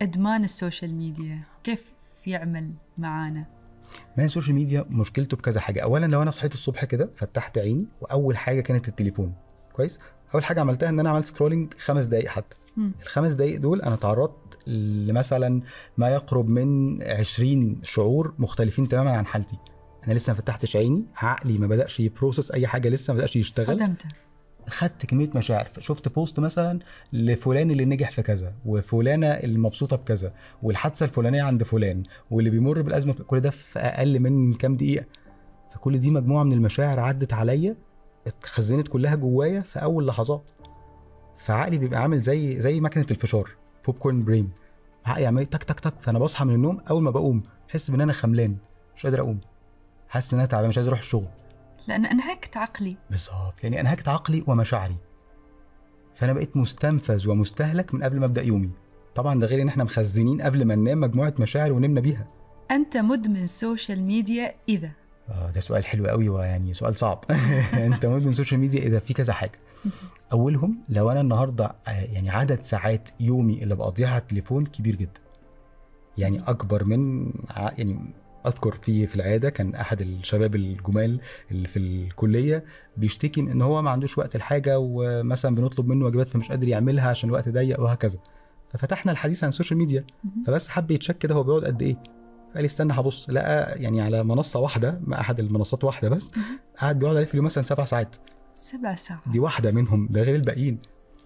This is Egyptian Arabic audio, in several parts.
ادمان السوشيال ميديا كيف يعمل معانا ما السوشيال ميديا مشكلته بكذا حاجه اولا لو انا صحيت الصبح كده فتحت عيني واول حاجه كانت التليفون كويس اول حاجه عملتها ان انا عملت سكرولنج خمس دقائق حتى مم. الخمس دقائق دول انا تعرضت لمثلا ما يقرب من 20 شعور مختلفين تماما عن حالتي انا لسه ما فتحتش عيني عقلي ما بداش يبروسس اي حاجه لسه ما بداش يشتغل صدمت خدت كميه مشاعر شفت بوست مثلا لفلان اللي نجح في كذا وفلانه اللي مبسوطه بكذا والحادثه الفلانيه عند فلان واللي بيمر بالازمه كل ده في اقل من كام دقيقه فكل دي مجموعه من المشاعر عدت عليا اتخزنت كلها جوايا في اول لحظات فعقلي بيبقى عامل زي زي مكنه الفشار بوب كورن برين عقلي عمال تك تك تك فانا بصحى من النوم اول ما بقوم احس ان انا خملان مش قادر اقوم حاسس ان انا تعبان مش عايز اروح الشغل لان انهكت عقلي بالظبط يعني انهكت عقلي ومشاعري فانا بقيت مستنفذ ومستهلك من قبل ما ابدا يومي طبعا ده غير ان احنا مخزنين قبل ما ننام مجموعه مشاعر ونمنا بيها انت مدمن سوشيال ميديا اذا اه ده سؤال حلو قوي ويعني سؤال صعب انت مدمن سوشيال ميديا اذا في كذا حاجه اولهم لو انا النهارده آه، يعني عدد ساعات يومي اللي بقضيها على التليفون كبير جدا يعني اكبر من ع- يعني اذكر في في العياده كان احد الشباب الجمال اللي في الكليه بيشتكي من ان هو ما عندوش وقت الحاجه ومثلا بنطلب منه واجبات فمش قادر يعملها عشان الوقت ضيق وهكذا ففتحنا الحديث عن السوشيال ميديا مهم. فبس حب يتشك كده هو بيقعد قد ايه قال لي استنى هبص لقى يعني على منصه واحده ما احد المنصات واحده بس مهم. قاعد بيقعد عليه في اليوم مثلا سبع ساعات سبع ساعات دي واحده منهم ده غير الباقيين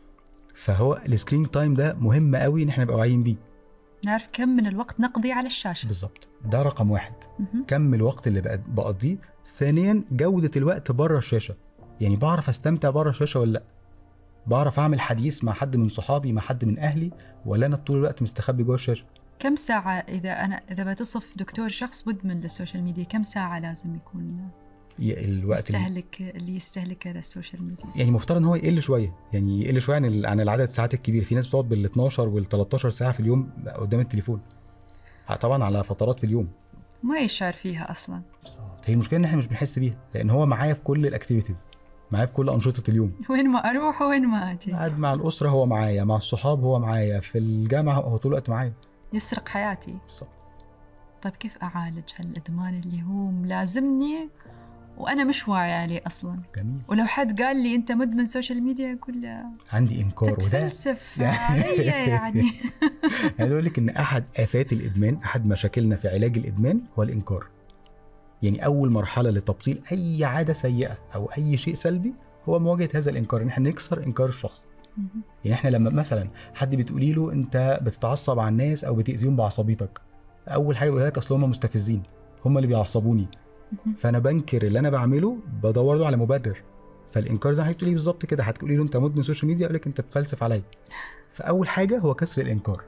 فهو السكرين تايم ده مهم قوي ان احنا نبقى واعيين بيه نعرف كم من الوقت نقضي على الشاشه بالظبط ده رقم واحد مهم. كم الوقت اللي بقى- بقضيه ثانيا جوده الوقت بره الشاشه يعني بعرف استمتع بره الشاشه ولا لا بعرف اعمل حديث مع حد من صحابي مع حد من اهلي ولا انا طول الوقت مستخبي جوه الشاشه كم ساعة إذا أنا إذا بتصف دكتور شخص مدمن للسوشيال ميديا كم ساعة لازم يكون ي- الوقت اللي يستهلك اللي يستهلكه للسوشيال ميديا يعني مفترض ان هو يقل شويه يعني يقل شويه عن ال- عن العدد الساعات الكبير في ناس بتقعد بال 12 وال 13 ساعه في اليوم قدام التليفون طبعا على فترات في اليوم ما يشعر فيها أصلا هي المشكله ان احنا مش بنحس بيها لان هو معايا في كل الاكتيفيتيز معايا في كل انشطه اليوم وين ما أروح وين ما أجي قاعد مع الاسره هو معايا مع الصحاب هو معايا في الجامعه هو طول الوقت معايا يسرق حياتي بالظبط. طيب كيف أعالج هالإدمان اللي هو ملازمني وأنا مش واعي عليه أصلا جميل ولو حد قال لي أنت مدمن سوشيال ميديا أقول له عندي انكار وده تتفلسف يعني- علي يعني عايز اقول لك ان احد افات الادمان احد مشاكلنا في علاج الادمان هو الانكار يعني اول مرحله لتبطيل اي عاده سيئه او اي شيء سلبي هو مواجهه هذا الانكار ان احنا نكسر انكار الشخص يعني احنا لما مثلا حد بتقولي له انت بتتعصب على الناس او بتاذيهم بعصبيتك اول حاجه بيقول لك اصل هم مستفزين هم اللي بيعصبوني فانا بنكر اللي انا بعمله بدور له على مبرر فالانكار زي ما حضرتك بتقولي بالظبط كده هتقولي له انت مدمن سوشيال ميديا يقول لك انت بتفلسف عليا فاول حاجه هو كسر الانكار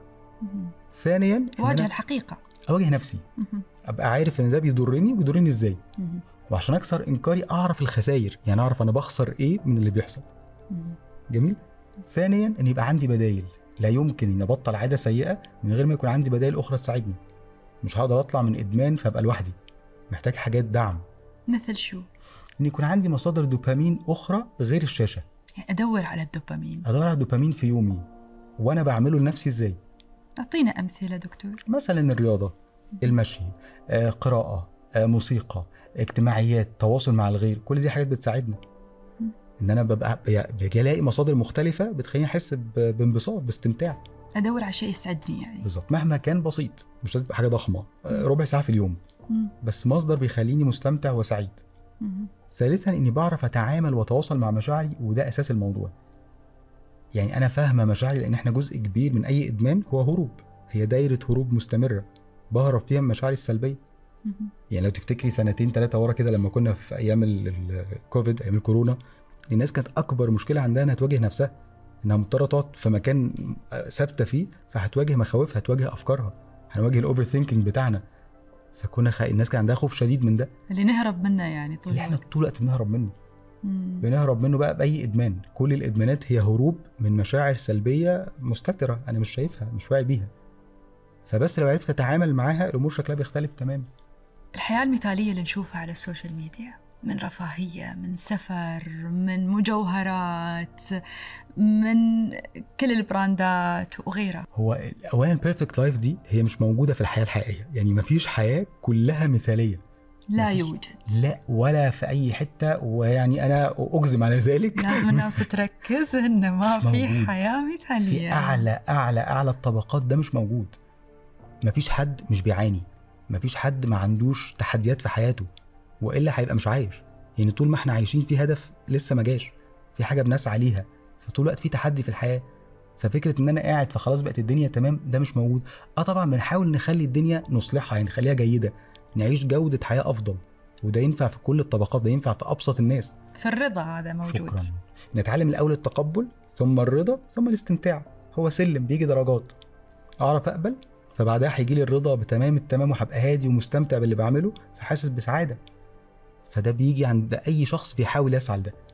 ثانيا إن واجه أنا الحقيقة اواجه نفسي ابقى عارف ان ده بيضرني وبيضرني ازاي وعشان اكسر انكاري اعرف الخسائر يعني اعرف انا بخسر ايه من اللي بيحصل جميل ثانيا ان يبقى عندي بدايل لا يمكن ان ابطل عاده سيئه من غير ما يكون عندي بدايل اخرى تساعدني مش هقدر اطلع من ادمان فابقى لوحدي محتاج حاجات دعم مثل شو؟ ان يكون عندي مصادر دوبامين اخرى غير الشاشه يعني أدور على الدوبامين ادور على دوبامين في يومي وانا بعمله لنفسي ازاي أعطينا أمثلة دكتور مثلا الرياضه المشي آه، قراءه آه، موسيقى اجتماعيات تواصل مع الغير كل دي حاجات بتساعدنا م. ان انا ببقى باجي الاقي مصادر مختلفه بتخليني احس ب- بانبساط باستمتاع أدور على شيء يسعدني يعني بالظبط مهما كان بسيط مش لازم تبقى حاجه ضخمه آه، ربع ساعه في اليوم مم. بس مصدر بيخليني مستمتع وسعيد مم. ثالثا اني بعرف اتعامل واتواصل مع مشاعري وده اساس الموضوع يعني انا فاهمه مشاعري لان احنا جزء كبير من اي ادمان هو هروب هي دايره هروب مستمره بهرب فيها من مشاعري السلبيه مم. يعني لو تفتكري سنتين ثلاثه ورا كده لما كنا في ايام ال- ال- الكوفيد ايام الكورونا الناس كانت اكبر مشكله عندها انها تواجه نفسها انها مضطره تقعد في مكان ثابته فيه فهتواجه مخاوفها هتواجه افكارها هنواجه الاوفر ثينكينج بتاعنا فكنا خ... الناس كان عندها خوف شديد من ده اللي نهرب منه يعني طول اللي احنا الوقت طول الوقت بنهرب منه مم. بنهرب منه بقى باي ادمان كل الادمانات هي هروب من مشاعر سلبيه مستتره انا مش شايفها مش واعي بيها فبس لو عرفت اتعامل معاها الامور شكلها بيختلف تماما الحياة المثالية اللي نشوفها على السوشيال ميديا من رفاهية من سفر من مجوهرات من كل البراندات وغيرها هو اولا بيرفكت لايف دي هي مش موجوده في الحياه الحقيقيه يعني مفيش حياه كلها مثاليه لا مفيش. يوجد لا ولا في اي حته ويعني انا اجزم على ذلك لازم الناس تركز انه ما مش في موجود. حياة مثالية في اعلى اعلى اعلى الطبقات ده مش موجود مفيش حد مش بيعاني مفيش حد ما عندوش تحديات في حياته والا هيبقى مش عايش يعني طول ما احنا عايشين في هدف لسه ما جاش في حاجه بنسعى ليها فطول الوقت في تحدي في الحياه ففكره ان انا قاعد فخلاص بقت الدنيا تمام ده مش موجود اه طبعا بنحاول نخلي الدنيا نصلحها يعني نخليها جيده نعيش جوده حياه افضل وده ينفع في كل الطبقات ده ينفع في ابسط الناس في الرضا هذا موجود شكرا نتعلم الاول التقبل ثم الرضا ثم الاستمتاع هو سلم بيجي درجات اعرف اقبل فبعدها هيجي لي الرضا بتمام التمام وهبقى هادي ومستمتع باللي بعمله فحاسس بسعاده فده بيجي عند اي شخص بيحاول يسعى لده